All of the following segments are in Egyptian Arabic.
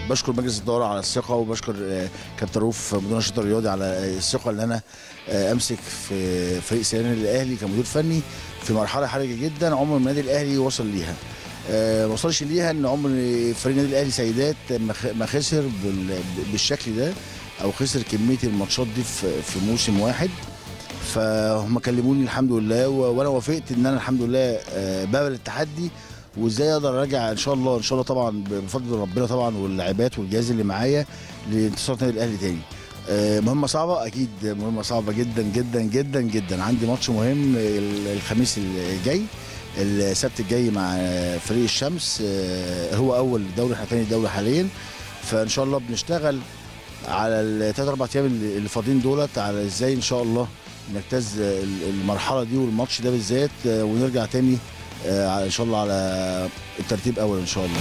بشكر مجلس الاداره على الثقه وبشكر آه، كابتن رؤوف مدير النشاط الرياضي على آه، الثقه اللي انا آه، امسك في فريق سيران الاهلي كمدير فني في مرحله حرجه جدا عمر النادي الاهلي وصل ليها آه، ما وصلش ليها ان عمر فريق النادي الاهلي سيدات ما خ- ما خسر بال- بالشكل ده او خسر كميه الماتشات دي في في موسم واحد فهم كلموني الحمد لله و- وانا وافقت ان انا الحمد لله آه، بقبل التحدي وازاي اقدر ارجع ان شاء الله ان شاء الله طبعا بفضل ربنا طبعا واللاعبات والجهاز اللي معايا لانتصار النادي الاهلي تاني آه، مهمة صعبة أكيد مهمة صعبة جدا جدا جدا جدا عندي ماتش مهم ال- الخميس الجاي السبت الجاي مع فريق الشمس آه، هو أول دوري احنا تاني دوري حاليا فإن شاء الله بنشتغل على الثلاث أربع أيام اللي اللي فاضيين دولت على إزاي إن شاء الله نجتاز ال- المرحلة دي والماتش ده بالذات آه، ونرجع تاني آه، إن شاء الله على الترتيب أول إن شاء الله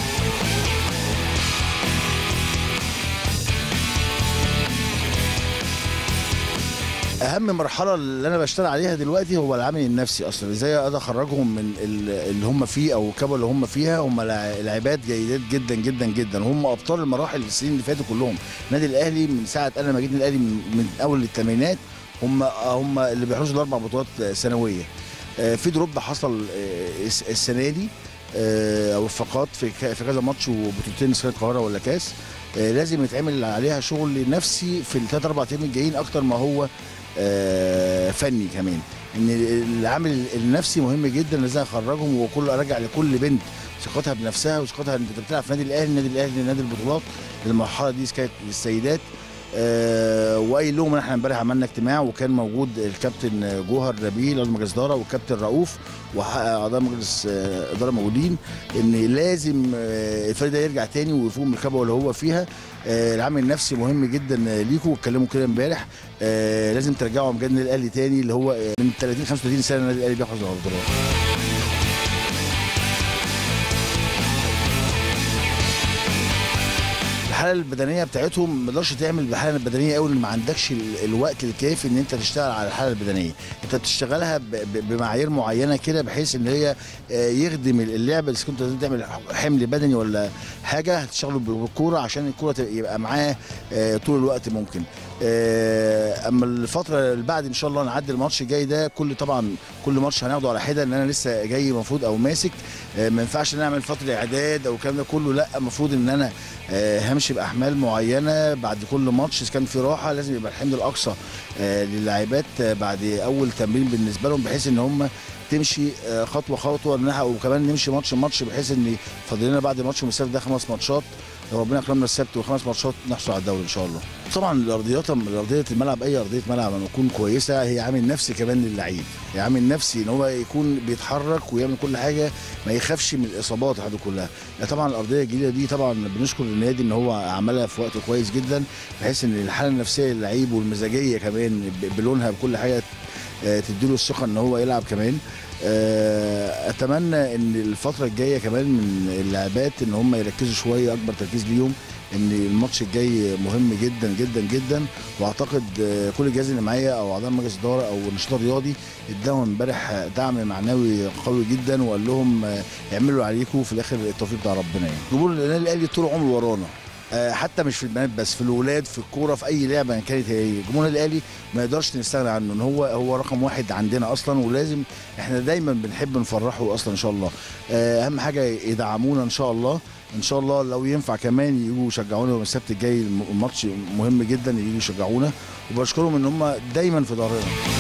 اهم مرحله اللي انا بشتغل عليها دلوقتي هو العامل النفسي اصلا ازاي اقدر اخرجهم من ال- اللي هم فيه او الكبوه اللي هم فيها هم لع- لاعبات جيدات جدا جدا جدا هم ابطال المراحل السنين اللي فاتوا كلهم النادي الاهلي من ساعه انا ما جيت النادي الاهلي من, من اول الثمانينات هم هم اللي بيحرزوا الاربع بطولات سنويه آه، في دروب حصل آه، الس- السنه دي آه، او اخفاقات في ك- في كذا ماتش وبطولتين سكان القاهره ولا كاس آه، لازم يتعمل عليها شغل نفسي في الثلاث اربع ايام الجايين اكتر ما هو آه، فني كمان ان العامل النفسي مهم جدا لازم اخرجهم وكل ارجع لكل بنت ثقتها بنفسها وثقتها ان انت بتلعب في النادي الاهلي النادي الاهلي نادي البطولات المرحله دي كانت للسيدات آه وقايل لهم إن احنا امبارح عملنا اجتماع وكان موجود الكابتن جوهر نبيل عضو مجلس اداره والكابتن رؤوف واعضاء مجلس آه، اداره موجودين ان لازم آه، الفريق ده يرجع تاني ويفوق من الكبوه اللي هو فيها آه، العامل النفسي مهم جدا آه، ليكم واتكلموا كده امبارح آه، لازم ترجعوا امجاد النادي الاهلي تاني اللي هو آه، من 30 35 سنه النادي الاهلي بياخد البطولات الحاله البدنيه بتاعتهم ما تقدرش تعمل بالحاله البدنيه قوي ان ما عندكش ال- الوقت الكافي ان انت تشتغل على الحاله البدنيه انت بتشتغلها ب- ب- بمعايير معينه كده بحيث ان هي آه، يخدم اللعبه اذا كنت لازم تعمل حمل بدني ولا حاجه هتشتغلوا بالكوره عشان الكوره تبقى- يبقى معاه آه، طول الوقت ممكن آه، اما الفتره اللي بعد ان شاء الله نعدي الماتش الجاي ده كل طبعا كل ماتش هناخده على حده ان انا لسه جاي المفروض او ماسك آه، ما ينفعش ان انا اعمل فتره اعداد او الكلام ده كله لا المفروض ان انا آه، همشي باحمال معينه بعد كل ماتش اذا كان في راحه لازم يبقى الحمل الاقصى آه، للاعبات آه، بعد اول تمرين بالنسبه لهم بحيث ان هم تمشي آه، خطوه خطوه انها وكمان نمشي ماتش ماتش بحيث ان فاضل لنا بعد ماتش المسافه ده خمس ماتشات لو ربنا اكرمنا السبت وخمس ماتشات نحصل على الدوري ان شاء الله. طبعا الارضيات ارضيه الملعب اي ارضيه ملعب لما تكون كويسه هي عامل نفسي كمان للعيب، هي عامل نفسي ان هو يكون بيتحرك ويعمل كل حاجه ما يخافش من الاصابات هذه كلها. لا طبعا الارضيه الجديده دي طبعا بنشكر النادي ان هو عملها في وقت كويس جدا بحيث ان الحاله النفسيه للعيب والمزاجيه كمان ب- بلونها بكل حاجه آه، تديله الثقه ان هو يلعب كمان آه، اتمنى ان الفتره الجايه كمان من اللاعبات ان هم يركزوا شويه اكبر تركيز ليهم ان الماتش الجاي مهم جدا جدا جدا واعتقد آه، كل الجهاز اللي معايا او اعضاء مجلس الاداره او النشاط الرياضي اداهم امبارح دعم معنوي قوي جدا وقال لهم آه، اعملوا عليكم في الاخر التوفيق بتاع ربنا يعني جمهور النادي الاهلي طول عمره ورانا آه، حتى مش في البنات بس في الولاد في الكوره في اي لعبه كانت هي جمهور النادي الاهلي ما يقدرش نستغنى عنه ان هو هو رقم واحد عندنا اصلا ولازم احنا دايما بنحب نفرحه اصلا ان شاء الله آه، اهم حاجه يدعمونا ان شاء الله ان شاء الله لو ينفع كمان يجوا يشجعونا يوم السبت الجاي الم- الماتش مهم جدا يجوا يشجعونا وبشكرهم ان هم دايما في ظهرنا